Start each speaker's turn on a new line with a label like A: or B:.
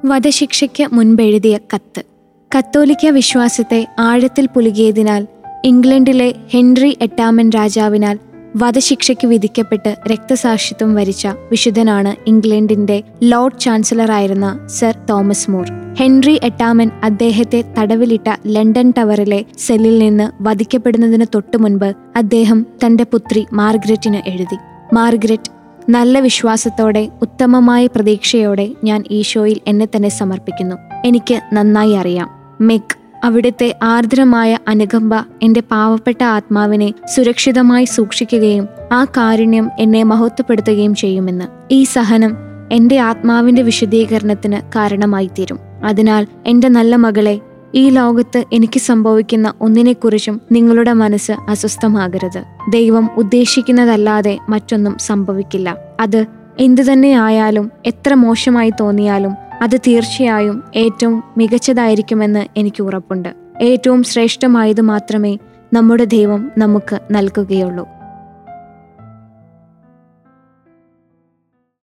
A: വധശിക്ഷയ്ക്ക് മുൻപെഴുതിയ കത്ത് കത്തോലിക്ക വിശ്വാസത്തെ ആഴത്തിൽ പുലുകിയതിനാൽ ഇംഗ്ലണ്ടിലെ ഹെൻറി എട്ടാമൻ രാജാവിനാൽ വധശിക്ഷയ്ക്ക് വിധിക്കപ്പെട്ട് രക്തസാക്ഷിത്വം വരിച്ച വിശുദ്ധനാണ് ഇംഗ്ലണ്ടിന്റെ ലോർഡ് ചാൻസലറായിരുന്ന സർ തോമസ് മൂർ ഹെൻറി എട്ടാമൻ അദ്ദേഹത്തെ തടവിലിട്ട ലണ്ടൻ ടവറിലെ സെല്ലിൽ നിന്ന് വധിക്കപ്പെടുന്നതിന് തൊട്ടു മുൻപ് അദ്ദേഹം തന്റെ പുത്രി മാർഗ്രറ്റിന് എഴുതി മാർഗ്രറ്റ് നല്ല വിശ്വാസത്തോടെ ഉത്തമമായ പ്രതീക്ഷയോടെ ഞാൻ ഈശോയിൽ എന്നെ തന്നെ സമർപ്പിക്കുന്നു എനിക്ക് നന്നായി അറിയാം മെഗ് അവിടുത്തെ ആർദ്രമായ അനുകമ്പ എൻ്റെ പാവപ്പെട്ട ആത്മാവിനെ സുരക്ഷിതമായി സൂക്ഷിക്കുകയും ആ കാരുണ്യം എന്നെ മഹത്വപ്പെടുത്തുകയും ചെയ്യുമെന്ന് ഈ സഹനം എൻ്റെ ആത്മാവിൻ്റെ വിശദീകരണത്തിന് കാരണമായി തീരും അതിനാൽ എൻ്റെ നല്ല മകളെ ഈ ലോകത്ത് എനിക്ക് സംഭവിക്കുന്ന ഒന്നിനെക്കുറിച്ചും നിങ്ങളുടെ മനസ്സ് അസ്വസ്ഥമാകരുത് ദൈവം ഉദ്ദേശിക്കുന്നതല്ലാതെ മറ്റൊന്നും സംഭവിക്കില്ല അത് എന്തു തന്നെ ആയാലും എത്ര മോശമായി തോന്നിയാലും അത് തീർച്ചയായും ഏറ്റവും മികച്ചതായിരിക്കുമെന്ന് എനിക്ക് ഉറപ്പുണ്ട് ഏറ്റവും ശ്രേഷ്ഠമായത് മാത്രമേ നമ്മുടെ ദൈവം നമുക്ക് നൽകുകയുള്ളൂ